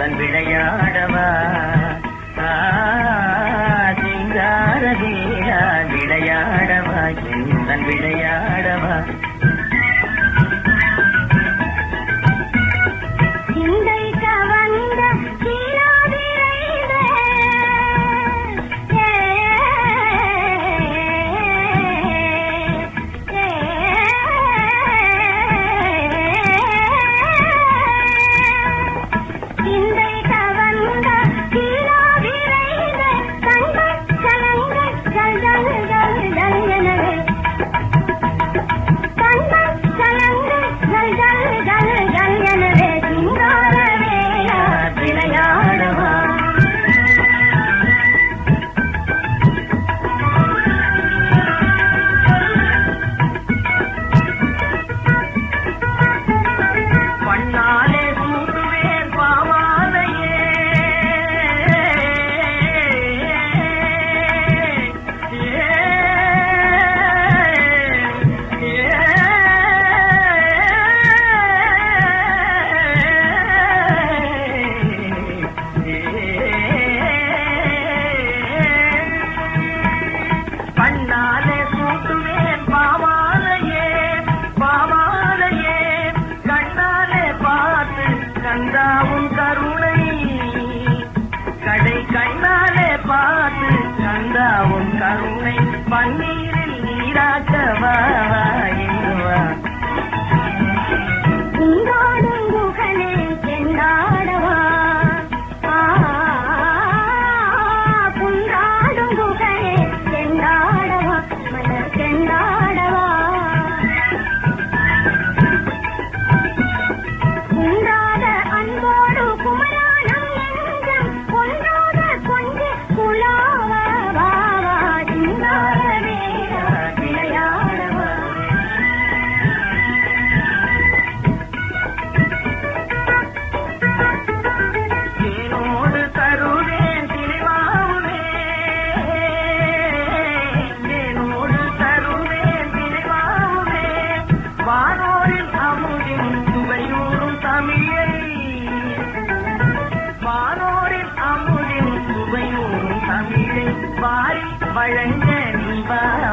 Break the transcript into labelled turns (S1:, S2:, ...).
S1: உந்தன் விளையாடவா ஆ, சிங்கார வீரா விளையாடவா உந்தன் விளையாடவா
S2: சிந்தை கவர்ந்த சீராவிரைந்த ஏ, ஏ, சிந்தை கவர்ந்த சீராவிரைந்த தங்கச் சலங்கள் ஜல் ஜல் ஜல் ஜல் எனவே தங்கச் சலங்கள் ஜல் ஜல் ஜல் ஜல் எனவே சிங்கார வேலா விளையாடவா
S1: பண்ணாலே சூட்டுவேன் பாவாலையே பண்ணாலே சூட்டுவேன் பாவாலையே பாவாலையே கண்ணாலே பார்த்து கந்தாவும் கருணை கடை கண்ணாலே பார்த்து கந்தாவும் கருணை பன்னீரில் நீராட்டவா வா
S2: உங்காடும் குகனே செண்டாடவா ஆ, புண்டாடும் குகனே செண்டாடவா மலர் செண்டாடவா குன்றாத அன்போடு குமரானம் நெஞ்சம் கொன்றாத கொஞ்சு குலாவா வா வா சிங்கார வேலா விளையாடவா
S1: தேனோடு தருவேன் திணிவாவுமே தேனோடு தருவேன் திணிவாவுமே வானோரில் அமுதின் சுவையூறும் தமிழை வானோரில் அமுதின் சுவையூறும் தமிழை வாரி வழங்க நீ வா